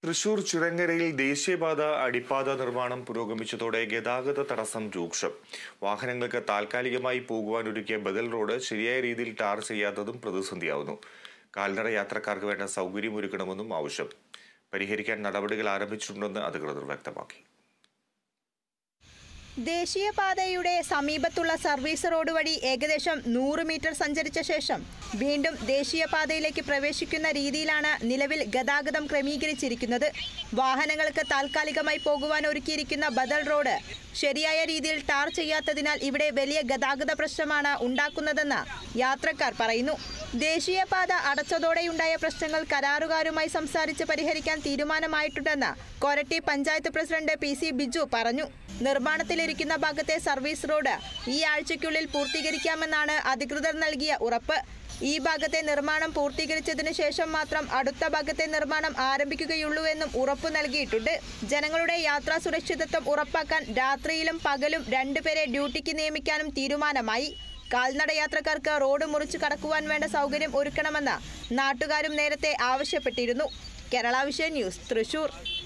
തൃശൂർ ചുരങ്കരയിൽ ദേശീയപാത അടിപ്പാത നിർമ്മാണം പുരോഗമിച്ചതോടെ ഗതാഗത തടസ്സം രൂക്ഷം വാഹനങ്ങൾക്ക് താൽക്കാലികമായി പോകുവാൻ ഒരുക്കിയ ബദൽ റോഡ് ശരിയായ രീതിയിൽ ടാർ ചെയ്യാത്തതും പ്രതിസന്ധിയാവുന്നു കാൽനട യാത്രക്കാർക്ക് വേണ്ട സൗകര്യം ഒരുക്കണമെന്നും ആവശ്യം പരിഹരിക്കാൻ നടപടികൾ ആരംഭിച്ചിട്ടുണ്ടെന്ന് അധികൃതർ വ്യക്തമാക്കി ദേശീയപാതയുടെ സമീപത്തുള്ള സർവീസ് റോഡ് വഴി ഏകദേശം നൂറ് മീറ്റർ സഞ്ചരിച്ച ശേഷം വീണ്ടും ദേശീയപാതയിലേക്ക് പ്രവേശിക്കുന്ന രീതിയിലാണ് നിലവിൽ ഗതാഗതം ക്രമീകരിച്ചിരിക്കുന്നത് വാഹനങ്ങൾക്ക് താൽക്കാലികമായി പോകുവാൻ ഒരുക്കിയിരിക്കുന്ന ബദൽ റോഡ് ശരിയായ രീതിയിൽ ടാർ ചെയ്യാത്തതിനാൽ ഇവിടെ വലിയ ഗതാഗത പ്രശ്നമാണ് ഉണ്ടാക്കുന്നതെന്ന് യാത്രക്കാർ പറയുന്നു ദേശീയപാത അടച്ചതോടെയുണ്ടായ പ്രശ്നങ്ങൾ കരാറുകാരുമായി സംസാരിച്ച് പരിഹരിക്കാൻ തീരുമാനമായിട്ടുണ്ടെന്ന് Koratty panchayat president P C Biju പറഞ്ഞു നിർമ്മാണത്തിലിരിക്കുന്ന ഭാഗത്തെ സർവീസ് റോഡ് ഈ ആഴ്ചയ്ക്കുള്ളിൽ പൂർത്തീകരിക്കാമെന്നാണ് അധികൃതർ നൽകിയ ഉറപ്പ് ഈ ഭാഗത്തെ നിർമ്മാണം പൂർത്തീകരിച്ചതിനു ശേഷം മാത്രം അടുത്ത ഭാഗത്തെ നിർമ്മാണം ആരംഭിക്കുകയുള്ളൂ എന്നും ഉറപ്പു നൽകിയിട്ടുണ്ട് ജനങ്ങളുടെ യാത്രാ സുരക്ഷിതത്വം ഉറപ്പാക്കാൻ രാത്രിയിലും പകലും രണ്ടുപേരെ ഡ്യൂട്ടിക്ക് നിയമിക്കാനും തീരുമാനമായി കാൽനട യാത്രക്കാർക്ക് റോഡ് മുറിച്ചു കടക്കുവാൻ വേണ്ട സൗകര്യം ഒരുക്കണമെന്ന് നാട്ടുകാരും നേരത്തെ ആവശ്യപ്പെട്ടിരുന്നു കേരള വിഷൻ ന്യൂസ് തൃശൂർ